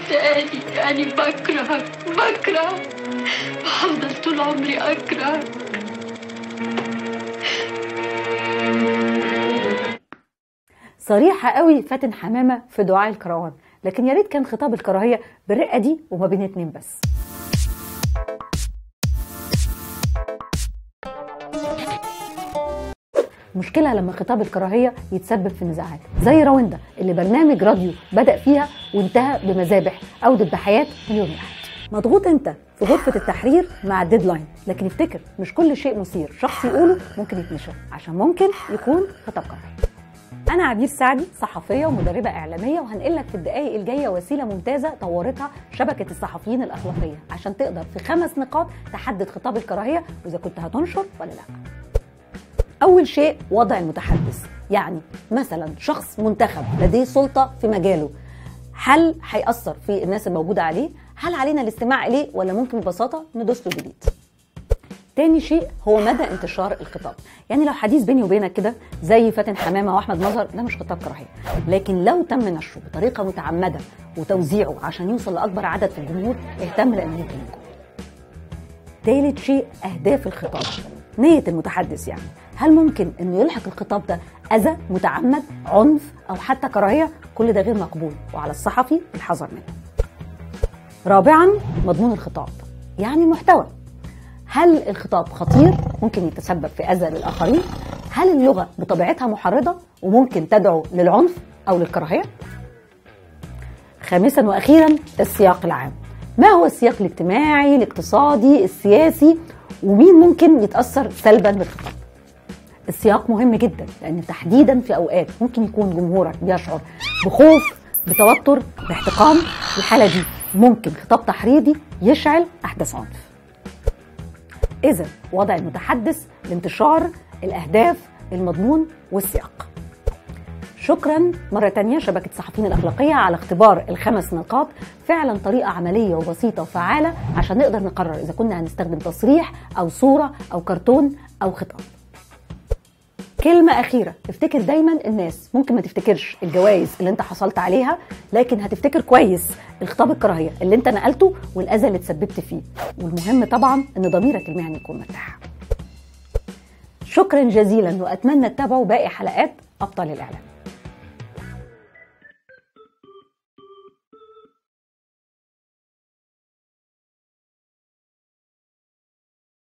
تاني يعني بكرهك بكره وهفضل طول عمري اكرهك صريحة قوي فاتن حمامة في دعاء الكروان لكن يا ريت كان خطاب الكراهية بالرقة دي وما بين اتنين بس مشكلة لما خطاب الكراهية يتسبب في نزاعات زي راوندا اللي برنامج راديو بدأ فيها وانتهى بمذابح أودت بحياة مليون واحد مضغوط انت في غرفة التحرير مع الديدلاين لكن افتكر مش كل شيء مثير شخص يقوله ممكن يتنشر عشان ممكن يكون خطاب كراهية أنا عبير سعدي صحفية ومدربة إعلامية وهنقل لك في الدقايق الجاية وسيلة ممتازة طورتها شبكة الصحفيين الأخلاقية عشان تقدر في خمس نقاط تحدد خطاب الكراهية وإذا كنت هتنشر ولا لأ. أول شيء وضع المتحدث يعني مثلا شخص منتخب لديه سلطة في مجاله هل هيأثر في الناس الموجودة عليه؟ هل علينا الاستماع إليه ولا ممكن ببساطة ندوس له جديد؟ تاني شيء هو مدى انتشار الخطاب يعني لو حديث بيني وبينك كده زي فاتن حمامه واحمد مظهر ده مش خطاب كراهيه لكن لو تم نشره بطريقه متعمده وتوزيعه عشان يوصل لاكبر عدد في الجمهور اهتم لانه ممكن يكون تالت شيء اهداف الخطاب نيه المتحدث يعني هل ممكن انه يلحق الخطاب ده اذى متعمد عنف او حتى كراهيه كل ده غير مقبول وعلى الصحفي الحذر منه رابعا مضمون الخطاب يعني المحتوى هل الخطاب خطير ممكن يتسبب في اذى للاخرين هل اللغه بطبيعتها محرضه وممكن تدعو للعنف او للكراهيه خامسا واخيرا السياق العام ما هو السياق الاجتماعي الاقتصادي السياسي ومين ممكن يتاثر سلبا بالخطاب السياق مهم جدا لان تحديدا في اوقات ممكن يكون جمهورك بيشعر بخوف بتوتر باحتقان في الحاله دي ممكن خطاب تحريضي يشعل احداث عنف إذا وضع المتحدث لانتشار الأهداف المضمون والسياق شكرا مرة تانية شبكة صحفيين الأخلاقية على اختبار الخمس نقاط فعلا طريقة عملية وبسيطة وفعالة عشان نقدر نقرر إذا كنا هنستخدم تصريح أو صورة أو كرتون أو خطاب كلمة أخيرة افتكر دايما الناس ممكن ما تفتكرش الجوائز اللي انت حصلت عليها لكن هتفتكر كويس الخطاب الكراهية اللي انت نقلته والأذى اللي تسببت فيه والمهم طبعا ان ضميرك المهني يكون مرتاح شكرا جزيلا وأتمنى تتابعوا باقي حلقات أبطال الإعلام